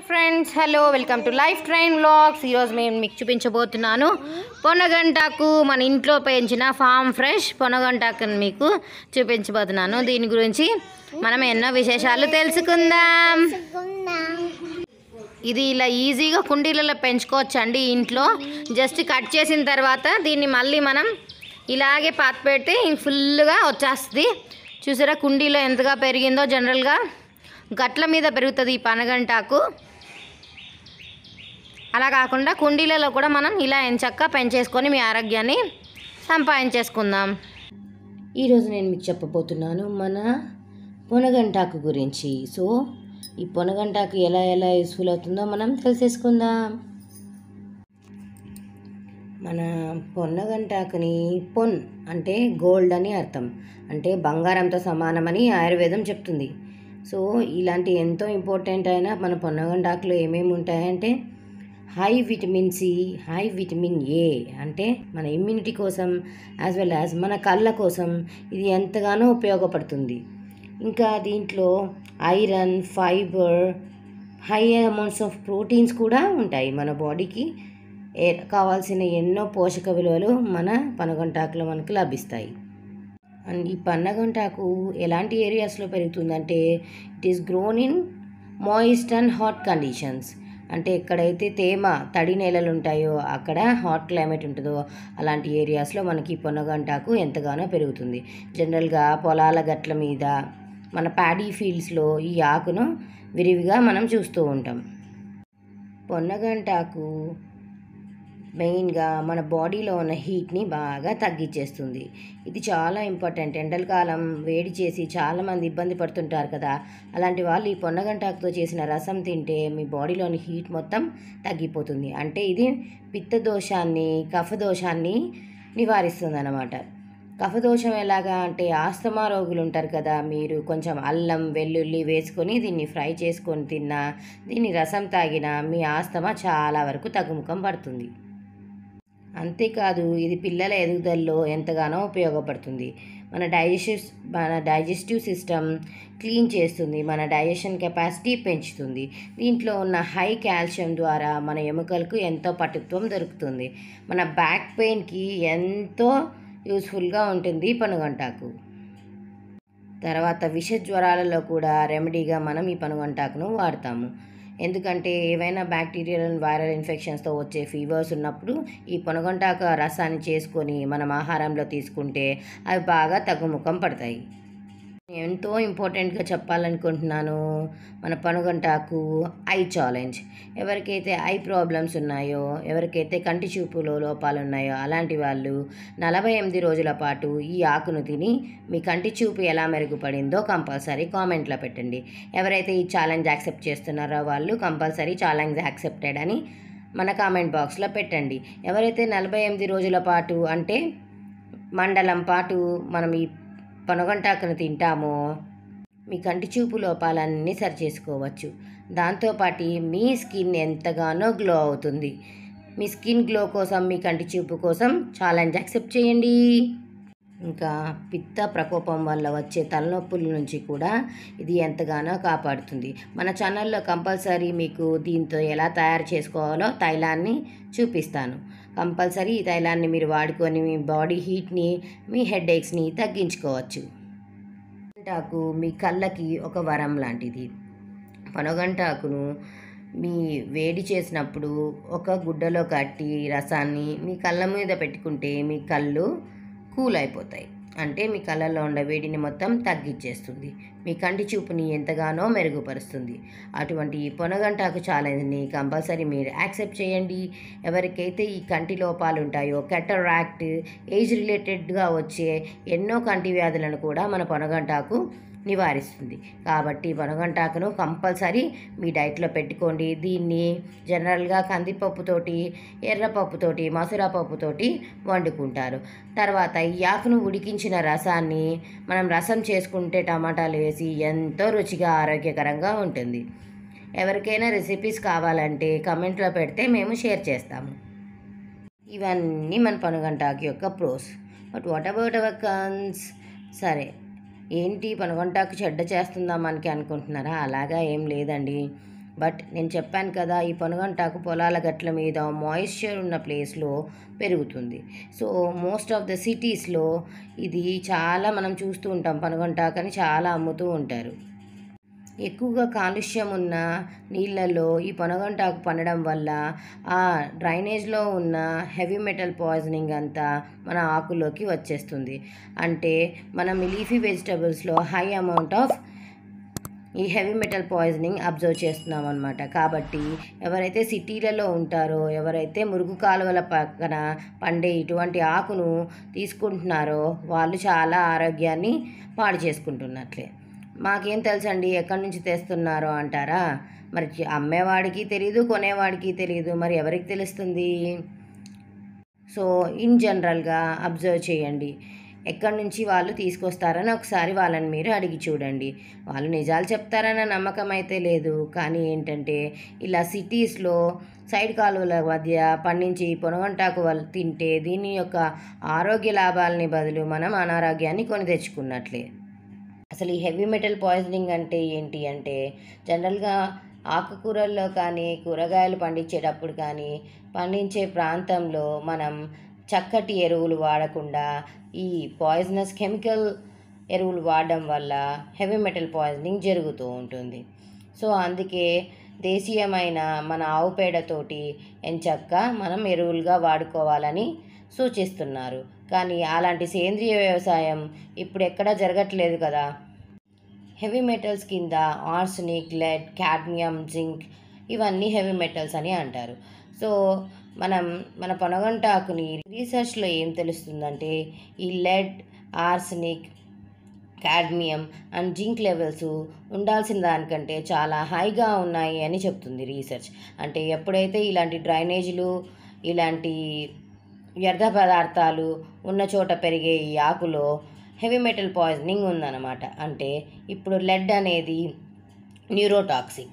friends hello welcome to life train vlogs ఈరోజు మేము మీకు చూపించబోతున్నాను పొనగంటాకు మన ఇంట్లో పెంచిన ఫామ్ ఫ్రెష్ పొనగంటాకుని మీకు చూపించబోతున్నాను దీని గురించి మనం ఎన్నో విశేషాలు తెలుసుకుందాం ఇది ఇలా ఈజీగా కుండీలలో పెంచుకోవచ్చండి ఇంట్లో జస్ట్ కట్ చేసిన తర్వాత దీన్ని మళ్ళీ మనం ఇలాగే పాత పెట్టి ఫుల్గా వచ్చేస్తుంది చూసారా కుండీలో ఎంతగా పెరిగిందో జనరల్గా గట్ల మీద పెరుగుతుంది ఈ పనగంటాకు అలా కాకుండా కుండీలలో కూడా మనం ఇలా ఎంచక్క పెంచేసుకొని మీ ఆరోగ్యాన్ని సంపాదించేసుకుందాం ఈరోజు నేను మీకు చెప్పబోతున్నాను మన పొనగంటాకు గురించి సో ఈ పొనగంటాకు ఎలా ఎలా యూస్ఫుల్ అవుతుందో మనం తెలిసేసుకుందాం మన పొన్నగంటాకుని పొన్ అంటే గోల్డ్ అని అర్థం అంటే బంగారంతో సమానమని ఆయుర్వేదం చెప్తుంది సో ఇలాంటి ఎంతో ఇంపార్టెంట్ అయిన మన పొన్నగంటాకులో ఏమేమి ఉంటాయంటే high vitamin C high vitamin A అంటే మన ఇమ్యూనిటీ కోసం యాజ్ వెల్ యాజ్ మన కళ్ళ కోసం ఇది ఎంతగానో ఉపయోగపడుతుంది ఇంకా దీంట్లో iron fibre high amounts of proteins కూడా ఉంటాయి మన బాడీకి ఏ కావాల్సిన ఎన్నో పోషక విలువలు మన పనగంటాకులో మనకు లభిస్తాయి అండ్ ఈ పన్నగంటాకు ఎలాంటి ఏరియాస్లో పెరుగుతుందంటే it is grown in moist and hot conditions అంటే ఎక్కడైతే తేమ తడి నేలలు ఉంటాయో అక్కడ హాట్ క్లైమేట్ ఉంటుందో అలాంటి ఏరియాస్లో మనకి ఈ పొన్నగంటాకు ఎంతగానో పెరుగుతుంది జనరల్గా పొలాల గట్ల మీద మన ప్యాడీ ఫీల్డ్స్లో ఈ ఆకును విరివిగా మనం చూస్తూ ఉంటాం పొన్నగంటాకు మెయిన్గా మన బాడీలో ఉన్న హీట్ని బాగా తగ్గించేస్తుంది ఇది చాలా ఇంపార్టెంట్ ఎండల కాలం వేడి చేసి చాలామంది ఇబ్బంది పడుతుంటారు కదా అలాంటి వాళ్ళు ఈ పొన్నగంటాకుతో చేసిన రసం తింటే మీ బాడీలోని హీట్ మొత్తం తగ్గిపోతుంది అంటే ఇది పిత్త దోషాన్ని కఫ దోషాన్ని నివారిస్తుంది అన్నమాట కఫదోషం ఎలాగా అంటే ఆస్తమా రోగులు ఉంటారు కదా మీరు కొంచెం అల్లం వెల్లుల్లి వేసుకొని దీన్ని ఫ్రై చేసుకొని తిన్నా దీన్ని రసం తాగినా మీ ఆస్తమా చాలా వరకు తగ్గుముఖం పడుతుంది అంతేకాదు ఇది పిల్లల ఎదుగుదలలో ఎంతగానో ఉపయోగపడుతుంది మన డైజెస్టివ్ మన డైజెస్టివ్ సిస్టమ్ క్లీన్ చేస్తుంది మన డైజెషన్ కెపాసిటీ పెంచుతుంది దీంట్లో ఉన్న హై కాల్షియం ద్వారా మన ఎముకలకు ఎంతో పటుత్వం దొరుకుతుంది మన బ్యాక్ పెయిన్కి ఎంతో యూస్ఫుల్గా ఉంటుంది పనుగంటాకు తర్వాత విష జ్వరాలలో కూడా రెమెడీగా మనం ఈ పనుగంటాకును వాడతాము ఎందుకంటే ఏవైనా బ్యాక్టీరియల్ అండ్ వైరల్ ఇన్ఫెక్షన్స్తో వచ్చే ఫీవర్స్ ఉన్నప్పుడు ఈ పొనగంటాకు రసాన్ని చేసుకొని మనం ఆహారంలో తీసుకుంటే అవి బాగా తగ్గుముఖం పడతాయి ఎంతో ఇంపార్టెంట్గా చెప్పాలనుకుంటున్నాను మన పనుగంటాకు ఐ ఛాలెంజ్ ఎవరికైతే ఐ ప్రాబ్లమ్స్ ఉన్నాయో ఎవరికైతే కంటి చూపులో లోపాలు ఉన్నాయో అలాంటి వాళ్ళు నలభై ఎనిమిది రోజుల పాటు ఈ ఆకును తిని మీ కంటి చూపు ఎలా మెరుగుపడిందో కంపల్సరీ కామెంట్లో పెట్టండి ఎవరైతే ఈ ఛాలెంజ్ యాక్సెప్ట్ చేస్తున్నారో వాళ్ళు కంపల్సరీ ఛాలెంజ్ యాక్సెప్టెడ్ అని మన కామెంట్ బాక్స్లో పెట్టండి ఎవరైతే నలభై ఎనిమిది రోజుల పాటు అంటే మండలం పాటు మనం ఈ పనగంటాకును తింటామో మీ కంటి చూపు లోపాలన్నీ సరి చేసుకోవచ్చు దాంతోపాటు మీ స్కిన్ ఎంతగానో గ్లో అవుతుంది మీ స్కిన్ గ్లో కోసం మీ కంటి చూపు కోసం ఛాలెంజ్ యాక్సెప్ట్ చేయండి ఇంకా పిత్త ప్రకోపం వల్ల వచ్చే తలనొప్పుల నుంచి కూడా ఇది ఎంతగానో కాపాడుతుంది మన ఛానల్లో కంపల్సరీ మీకు దీంతో ఎలా తయారు చేసుకోవాలో తైలాన్ని చూపిస్తాను కంపల్సరీ ఈ తైలాన్ని మీరు వాడుకొని మీ బాడీ హీట్ని మీ హెడేక్స్ని తగ్గించుకోవచ్చు పనగంటాకు మీ కళ్ళకి ఒక వరం లాంటిది పనగంటాకును మీ వేడి చేసినప్పుడు ఒక గుడ్డలో కట్టి రసాన్ని మీ కళ్ళ మీద పెట్టుకుంటే మీ కళ్ళు కూల్ అయిపోతాయి అంటే మీ కళ్ళల్లో ఉన్న వేడిని మొత్తం తగ్గించేస్తుంది మీ కంటి చూపుని ఎంతగానో మెరుగుపరుస్తుంది అటువంటి ఈ పొనగంటాకు ఛాలెంజ్ని కంపల్సరీ మీరు యాక్సెప్ట్ చేయండి ఎవరికైతే ఈ కంటి లోపాలు ఉంటాయో కెటరాక్ట్ ఏజ్ రిలేటెడ్గా వచ్చే ఎన్నో కంటి వ్యాధులను కూడా మన పొనగంటాకు నివారిస్తుంది కాబట్టి పొనగంటాకును కంపల్సరీ మీ డైట్లో పెట్టుకోండి దీన్ని జనరల్గా కందిపప్పుతోటి ఎర్రపప్పుతోటి మసూరా పప్పుతోటి వండుకుంటారు తర్వాత ఈ ఆకును ఉడికించిన రసాన్ని మనం రసం చేసుకుంటే టమాటాలు వేసి ఎంతో రుచిగా ఆరోగ్యకరంగా ఉంటుంది ఎవరికైనా రెసిపీస్ కావాలంటే కమెంట్లో పెడితే మేము షేర్ చేస్తాము ఇవన్నీ మన పనుగంటాకు యొక్క pros but what about our cons సరే ఏంటి పనుగంటాకు చెడ్డ చేస్తుందా మనకి అనుకుంటున్నారా అలాగా ఏం లేదండి బట్ నేను చెప్పాను కదా ఈ పొనగంటాకు పొలాల గట్ల మీద మాయిశ్చర్ ఉన్న ప్లేస్లో పెరుగుతుంది సో మోస్ట్ ఆఫ్ ద సిటీస్లో ఇది చాలా మనం చూస్తూ ఉంటాం పనుగంటాకని చాలా అమ్ముతూ ఉంటారు ఎక్కువగా కాలుష్యం ఉన్న నీళ్ళలో ఈ పొనగంటాకు పండడం వల్ల ఆ డ్రైనేజ్లో ఉన్న హెవీ మెటల్ పాయిజనింగ్ అంతా మన ఆకులోకి వచ్చేస్తుంది అంటే మనం లీఫీ వెజిటబుల్స్లో హై అమౌంట్ ఆఫ్ ఈ హెవీ మెటల్ పాయిజనింగ్ అబ్జర్వ్ చేస్తున్నాం అనమాట కాబట్టి ఎవరైతే సిటీలలో ఉంటారో ఎవరైతే మురుగు కాలువల పక్కన పండే ఇటువంటి ఆకును తీసుకుంటున్నారో వాళ్ళు చాలా ఆరోగ్యాన్ని పాడు చేసుకుంటున్నట్లే మాకేం తెలుసండి ఎక్కడి నుంచి తెస్తున్నారో అంటారా మరి చి- అమ్మేవాడికి తెలియదు కొనేవాడికి తెలియదు మరి ఎవరికి తెలుస్తుంది సో ఇన్ జనరల్గా అబ్జర్వ్ చేయండి ఎక్కడి నుంచి వాళ్ళు తీసుకొస్తారని ఒకసారి వాళ్ళని మీరు అడిగి చూడండి వాళ్ళు నిజాలు చెప్తారన్న నమ్మకం అయితే లేదు కానీ ఏంటంటే ఇలా సిటీస్లో సైడ్ కాలువల మధ్య పండించి పొనగంటాకు వాళ్ళు తింటే దీని యొక్క ఆరోగ్య లాభాలని బదులు మనం అనారోగ్యాన్ని కొని తెచ్చుకున్నట్లే అసలు ఈ హెవీ మెటల్ పాయిజనింగ్ అంటే ఏంటి అంటే జనరల్గా ఆకుకూరల్లో కానీ కూరగాయలు పండించేటప్పుడు కానీ పండించే ప్రాంతంలో మనం చక్కటి ఎరువులు వాడకుండా ఈ పాయిజనస్ కెమికల్ ఎరువులు వాడడం వల్ల హెవీ మెటల్ పాయిజనింగ్ జరుగుతూ ఉంటుంది సో అందుకే దేశీయమైన మన ఆవు పేడతోటి ఎంచక్క మనం ఎరువులుగా వాడుకోవాలని సూచిస్తున్నారు కానీ అలాంటి సేంద్రియ వ్యవసాయం ఇప్పుడు ఎక్కడా జరగట్లేదు కదా హెవీ మెటల్స్ కింద ఆర్సనిక్ లెడ్ కాడ్మియం జింక్ ఇవన్నీ హెవీ మెటల్స్ అని అంటారు సో మనం మన పొనగంటాకుని రీసెర్చ్లో ఏం తెలుస్తుందంటే ఈ lead arsenic cadmium and zinc levels ఉండాల్సిన దానికంటే చాలా హైగా ఉన్నాయి అని చెప్తుంది రీసెర్చ్ అంటే ఎప్పుడైతే ఇలాంటి డ్రైనేజీలు ఇలాంటి వ్యర్థ పదార్థాలు ఉన్న చోట పెరిగే ఈ ఆకులో హెవీ మెటల్ పాయిజనింగ్ ఉందన్నమాట అంటే ఇప్పుడు లెడ్ అనేది న్యూరోటాక్సిక్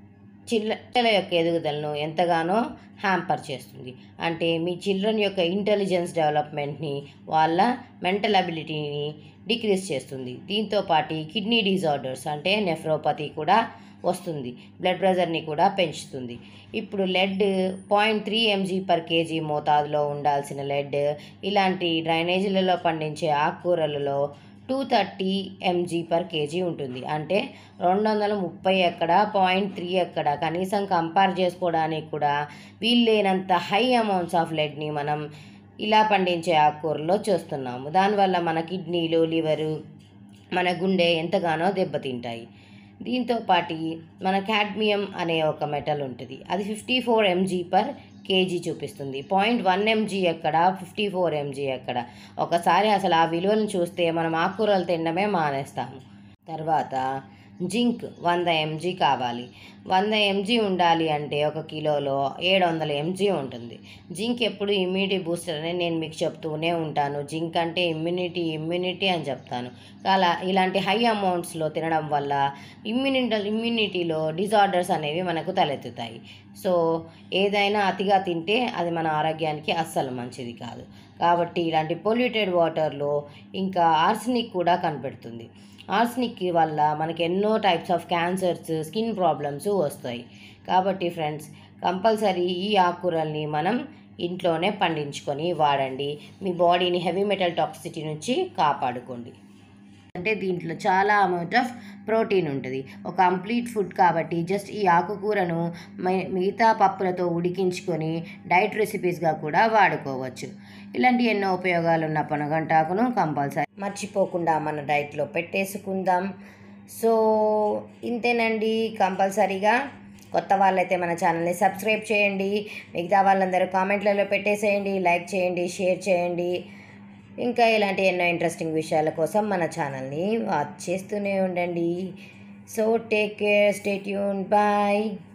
చిల్లల యొక్క ఎదుగుదలను ఎంతగానో హ్యాంపర్ చేస్తుంది అంటే మీ చిల్డ్రన్ యొక్క ఇంటెలిజెన్స్ డెవలప్మెంట్ని వాళ్ళ మెంటల్ అబిలిటీని డిక్రీజ్ చేస్తుంది దీంతో పాటు కిడ్నీ డిజార్డర్స్ అంటే నెఫ్రోపతి కూడా వస్తుంది బ్లడ్ ప్రెషర్ని కూడా పెంచుతుంది ఇప్పుడు lead point three mg per kg మోతాదులో ఉండాల్సిన లెడ్ ఇలాంటి డ్రైనేజీలలో పండించే ఆకుకూరలలో two thirty mg per kg ఉంటుంది అంటే రెండు వందల ముప్పై ఎక్కడ పాయింట్ త్రీ ఎక్కడ కనీసం కంపేర్ చేసుకోవడానికి కూడా వీలు లేనంత హై అమౌంట్స్ ఆఫ్ లెడ్ని మనం ఇలా పండించే ఆకుకూరలో చూస్తున్నాము దానివల్ల మన కిడ్నీలు లివరు మన గుండె ఎంతగానో దెబ్బతింటాయి దీంతో పాటు మన కాడ్మియం అనే ఒక మెటల్ ఉంటుంది అది fifty four mg per kg చూపిస్తుంది పాయింట్ వన్ ఎంజీ ఎక్కడ ఫిఫ్టీ ఫోర్ ఎంజీ ఎక్కడ ఒకసారి అసలు ఆ విలువలను చూస్తే మనం ఆకుకూరలు తినడమే మానేస్తాము తర్వాత జింక్ వంద ఎంజీ కావాలి వంద ఎంజీ ఉండాలి అంటే ఒక కిలోలో ఏడు వందల ఎంజీ ఉంటుంది జింక్ ఎప్పుడు ఇమ్యూనిటీ బూస్టర్ అని నేను మీకు చెప్తూనే ఉంటాను జింక్ అంటే ఇమ్యూనిటీ ఇమ్యూనిటీ అని చెప్తాను అలా ఇలాంటి హై అమౌంట్స్లో తినడం వల్ల ఇమ్యూనిటీ ఇమ్యూనిటీలో డిజార్డర్స్ అనేవి మనకు తలెత్తుతాయి సో ఏదైనా అతిగా తింటే అది మన ఆరోగ్యానికి అస్సలు మంచిది కాదు కాబట్టి ఇలాంటి పొల్యూటెడ్ వాటర్లో ఇంకా ఆర్సనిక్ కూడా కనిపెడుతుంది ఆర్సనిక్ వల్ల మనకి ఎన్నో types of cancers skin problems వస్తాయి కాబట్టి ఫ్రెండ్స్ కంపల్సరీ ఈ ఆకుకూరల్ని మనం ఇంట్లోనే పండించుకొని వాడండి మీ బాడీని హెవీ మెటల్ టాక్సిటీ నుంచి కాపాడుకోండి అంటే దీంట్లో చాలా అమౌంట్ ఆఫ్ ప్రోటీన్ ఉంటుంది ఒక కంప్లీట్ ఫుడ్ కాబట్టి జస్ట్ ఈ ఆకుకూరను మి- మిగతా పప్పులతో ఉడికించుకొని డైట్ రెసిపీస్గా కూడా వాడుకోవచ్చు ఇలాంటి ఎన్నో ఉపయోగాలు ఉన్న పనగంటాకును కంపల్సరీ మర్చిపోకుండా మన డైట్లో పెట్టేసుకుందాం సో ఇంతేనండి కంపల్సరీగా కొత్త వాళ్ళైతే మన ఛానల్ని సబ్స్క్రైబ్ చేయండి మిగతా వాళ్ళందరూ కామెంట్లలో పెట్టేసేయండి లైక్ చేయండి షేర్ చేయండి ఇంకా ఇలాంటి ఎన్నో ఇంట్రెస్టింగ్ విషయాల కోసం మన ఛానల్ని వాచ్ చేస్తూనే ఉండండి so take care stay tune bye